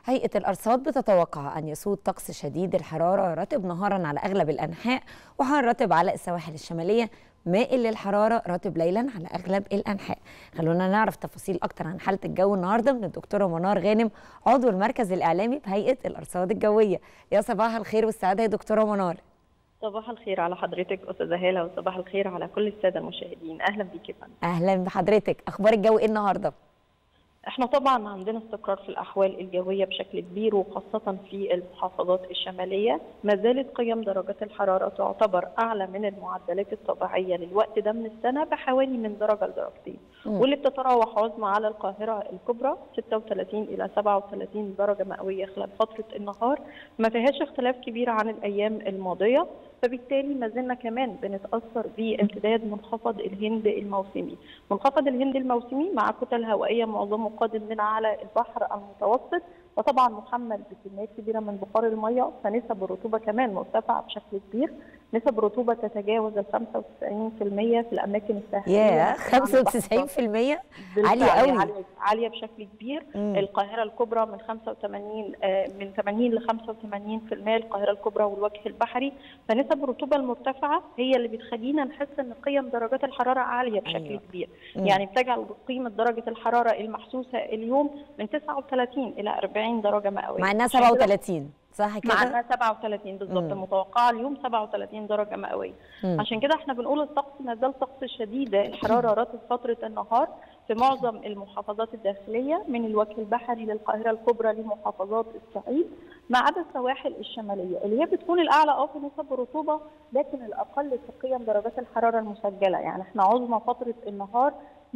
هيئة الأرصاد بتتوقع أن يسود طقس شديد الحرارة رطب نهارا على أغلب الأنحاء وحار رطب على السواحل الشمالية مائل للحرارة رطب ليلا على أغلب الأنحاء خلونا نعرف تفاصيل أكتر عن حالة الجو النهاردة من الدكتورة منار غانم عضو المركز الإعلامي بهيئة الأرصاد الجوية يا صباح الخير والسعادة يا دكتورة منار صباح الخير على حضرتك استاذه هاله وصباح الخير على كل الساده المشاهدين اهلا بيكي فندم أهلا بحضرتك أخبار الجو إيه النهاردة؟ احنا طبعا عندنا استقرار في الاحوال الجويه بشكل كبير وخاصه في المحافظات الشماليه ما زالت قيم درجات الحراره تعتبر اعلى من المعدلات الطبيعيه للوقت ده من السنه بحوالي من درجه لدرجتين واللي بتتراوح عظمى على القاهره الكبرى 36 الى 37 درجه مئويه خلال فتره النهار ما فيهاش اختلاف كبير عن الايام الماضيه فبالتالي ما زلنا كمان بنتاثر بامتداد منخفض الهند الموسمي منخفض الهند الموسمي مع كتل هوائيه معظمه قادم من على البحر المتوسط وطبعا محمل بكميات كبيره من بخار الميه فنسب الرطوبه كمان مرتفعه بشكل كبير نسب الرطوبه تتجاوز ال 95% في الاماكن الساحليه ياه 95% عالية قوي عالية, عالية بشكل كبير مم. القاهره الكبرى من 85 آه، من 80 ل 85% القاهره الكبرى والوجه البحري فنسب الرطوبه المرتفعه هي اللي بتخلينا نحس ان قيم درجات الحراره عاليه بشكل أيوة. كبير مم. يعني بتجعل قيمه درجه الحراره المحسوسه اليوم من 39 الى 40 درجه مئويه مع إنها عشان كده 37 صح كده؟ مع انها 37 بالظبط مم. المتوقعه اليوم 37 درجه مئويه مم. عشان كده احنا بنقول الطقس ما زال طقس شديد الحراره راتب فتره النهار في معظم المحافظات الداخليه من الوجه البحري للقاهره الكبرى لمحافظات الصعيد ما عدا السواحل الشماليه اللي هي بتكون الاعلى اه في نسب الرطوبه لكن الاقل في قيم درجات الحراره المسجله يعني احنا عظمى فتره النهار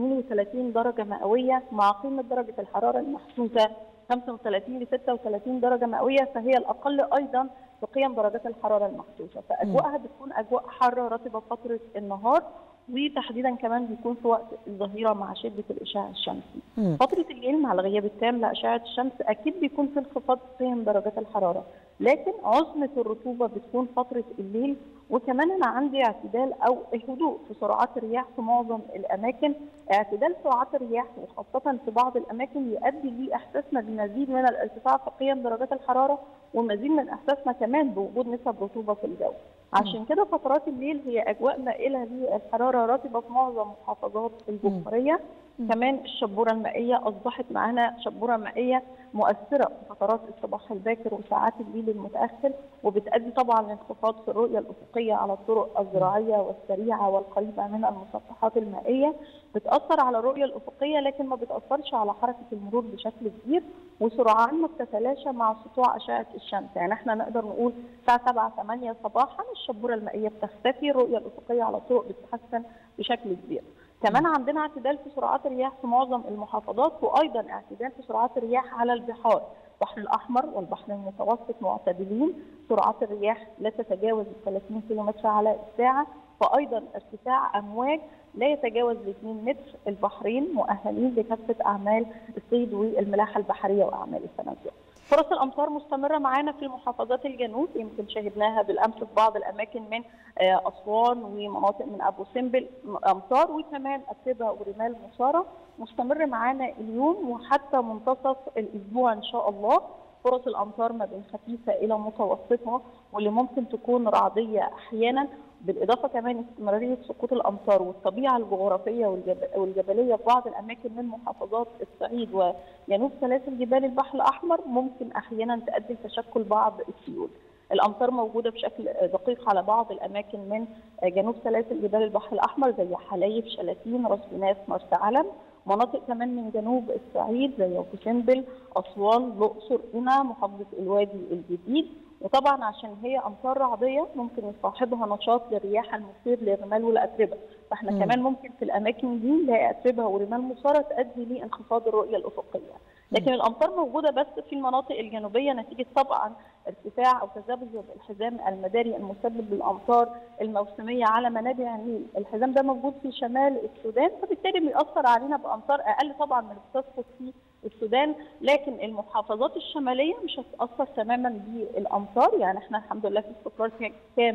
32 درجه مئويه مع قيمه درجه الحراره المحسوسه 35 ل 36 درجه مئويه فهي الاقل ايضا في قيم درجات الحراره المحسوسه فاجواءها بتكون اجواء حاره رطبه فتره النهار وتحديدا كمان بيكون في وقت الظهيره مع شده الاشعاع الشمسي. مم. فتره الليل مع الغياب التام لاشعه الشمس اكيد بيكون في انخفاض قيم درجات الحراره، لكن عظمه الرطوبه بتكون فتره الليل وكمان انا عندي اعتدال او هدوء في سرعات الرياح في معظم الاماكن، اعتدال سرعات الرياح وخاصه في بعض الاماكن يؤدي لاحساسنا بمزيد من الارتفاع في قيم درجات الحراره ومزيد من احساسنا كمان بوجود نسب رطوبه في الجو. عشان كده فترات الليل هي اجواء مائله للحراره رطبه في معظم محافظات الجمهوريه كمان الشبوره المائيه اصبحت معانا شبوره مائيه مؤثره في فترات الصباح الباكر وساعات الليل المتاخر وبتؤدي طبعا لانخفاض في الرؤيه الافقيه على الطرق الزراعيه والسريعه والقريبه من المسطحات المائيه بتاثر على الرؤيه الافقيه لكن ما بتاثرش على حركه المرور بشكل كبير وسرعانها بتتلاشى مع سطوع اشعه الشمس يعني احنا نقدر نقول الساعه 7 8 صباحا الشبوره المائيه بتختفي الرؤيه الافقيه على الطرق بتتحسن بشكل كبير كمان عندنا اعتدال في سرعات الرياح في معظم المحافظات وايضا اعتدال في سرعات الرياح على البحار البحر الاحمر والبحر المتوسط معتدلين سرعات الرياح لا تتجاوز ال 30 كم على الساعه وايضا ارتفاع امواج لا يتجاوز ال 2 متر البحرين مؤهلين لكافه اعمال الصيد والملاحه البحريه واعمال التنزل فرص الامطار مستمره معانا في محافظات الجنوب يمكن شهدناها بالامس في بعض الاماكن من آه، اسوان ومناطق من ابو سمبل امطار وكمان اتبه ورمال مصاره مستمر معانا اليوم وحتى منتصف الاسبوع ان شاء الله فرص الامطار ما بين خفيفه الى متوسطه واللي ممكن تكون رعديه احيانا بالاضافه كمان استمراريه سقوط الامطار والطبيعه الجغرافيه والجب- والجبليه في بعض الاماكن من محافظات الصعيد وجنوب سلاسل جبال البحر الاحمر ممكن احيانا تؤدي لتشكل بعض السيول. الامطار موجوده بشكل دقيق على بعض الاماكن من جنوب سلاسل جبال البحر الاحمر زي حلايب شلاتين راس بناس مرسى علم مناطق كمان من جنوب الصعيد زي ابو سمبل اسوان الاقصر قنا محافظه الوادي الجديد وطبعا عشان هي امطار رعديه ممكن يصاحبها نشاط للرياح المثير للرمال والاتربه فاحنا مم. كمان ممكن في الاماكن دي نلاقي اتربه ورمال مثاره تؤدي لانخفاض الرؤيه الافقيه لكن الامطار موجوده بس في المناطق الجنوبيه نتيجه طبعا ارتفاع او تذبذب الحزام المداري المسبب للامطار الموسميه على منابع النيل، الحزام ده موجود في شمال السودان فبالتالي بيأثر علينا بامطار اقل طبعا من اللي بتسقط في السودان، لكن المحافظات الشماليه مش هتتاثر تماما بالامطار يعني احنا الحمد لله في استقرار تام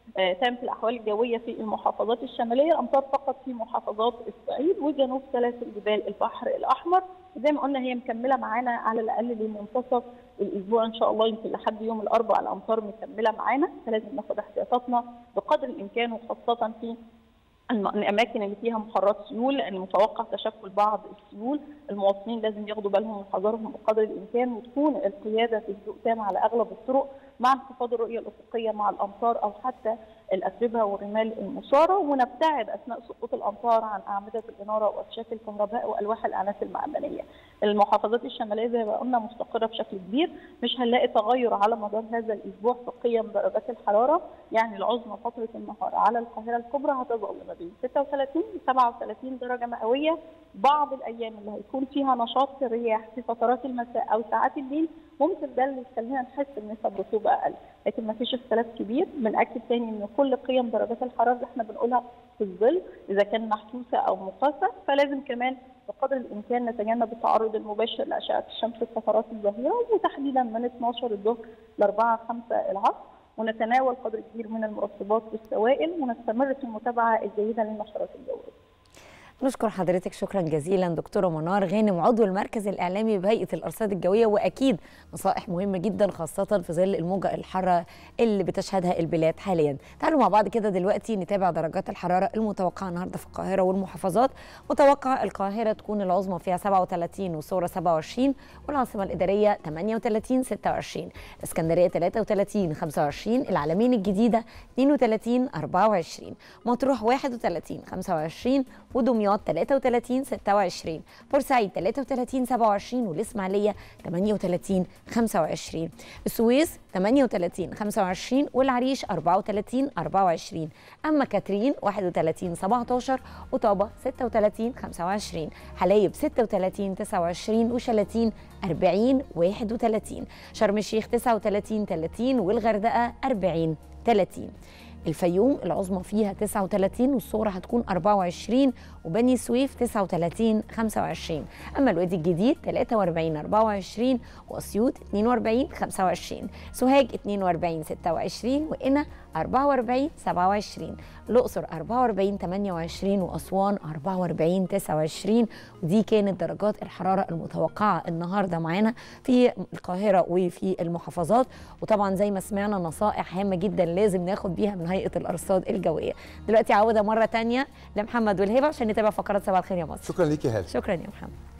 تامة الأحوال الجوية في المحافظات الشمالية الأمطار فقط في محافظات الصعيد وجنوب سلاسل جبال البحر الأحمر زي ما قلنا هي مكملة معانا على الأقل لمنتصف الأسبوع إن شاء الله يمكن لحد يوم الأربعاء الأمطار مكملة معانا فلازم ناخد احتياطاتنا بقدر الإمكان وخاصة في الاماكن اللي فيها محرات سيول لان متوقع تشكل بعض السيول المواطنين لازم ياخدوا بالهم من حذرهم بقدر الامكان وتكون القياده في هدوء تام على اغلب الطرق مع انخفاض الرؤيه الافقيه مع الامطار او حتى الاتربه والرمال المثاره ونبتعد اثناء سقوط الامطار عن اعمده الاناره وافشاك الكهرباء والواح الاعناف المعدنيه. المحافظات الشماليه زي ما قلنا مستقره بشكل كبير مش هنلاقي تغير على مدار هذا الاسبوع في قيم درجات الحراره يعني العظمى فتره النهار على القاهره الكبرى هتظل ما بين 36 ل 37 درجه مئويه بعض الايام اللي هيكون فيها نشاط في الرياح في فترات المساء او ساعات الليل ممكن ده اللي يخلينا نحس بنسب رطوبه اقل لكن ما فيش اختلاف كبير بناكد تاني ان كل قيم درجات الحراره اللي احنا بنقولها في الظل اذا كان محسوسه او مقاسه فلازم كمان بقدر الامكان نتجنب التعرض المباشر لاشعه الشمس في فترات الظهيره وتحديدا من 12 الظهر ل 4 5 العصر ونتناول قدر كبير من المرطبات والسوائل ونستمر في المتابعه الجيده للنشرات الجويه. نشكر حضرتك شكرا جزيلا دكتوره منار غانم عضو المركز الاعلامي بهيئه الارصاد الجويه واكيد نصائح مهمه جدا خاصه في ظل الموجه الحاره اللي بتشهدها البلاد حاليا تعالوا مع بعض كده دلوقتي نتابع درجات الحراره المتوقعه النهارده في القاهره والمحافظات متوقع القاهره تكون العظمى فيها 37 والصوره 27 والعاصمه الاداريه 38 26 اسكندريه 33 25 العلمين الجديده 32 24 مطروح 31 25 ودمياط 33 26 بورسعيد 33 27 والاسماعيليه 38 25 السويس 38 25 والعريش 34 24 اما كاترين 31 17 وطابه 36 25 حلايب 36 29 وشلاتين 40 31 شرم الشيخ 39 30 والغردقه 40 30 الفيوم العظمى فيها 39 والصغرى هتكون 24 وبني سويف 39 25 اما الوادي الجديد 43 24 واسيوط 42 25 سوهاج 42 26 وقنا 44 27 الاقصر 44 28 واسوان 44 29 ودي كانت درجات الحراره المتوقعه النهارده معانا في القاهره وفي المحافظات وطبعا زي ما سمعنا نصائح هامه جدا لازم ناخد بيها من هيئه الارصاد الجويه دلوقتي عوده مره تانية لمحمد والهبه عشان نتابع فقرات صباح الخير يا مصر شكرا ليك يا هاله شكرا يا محمد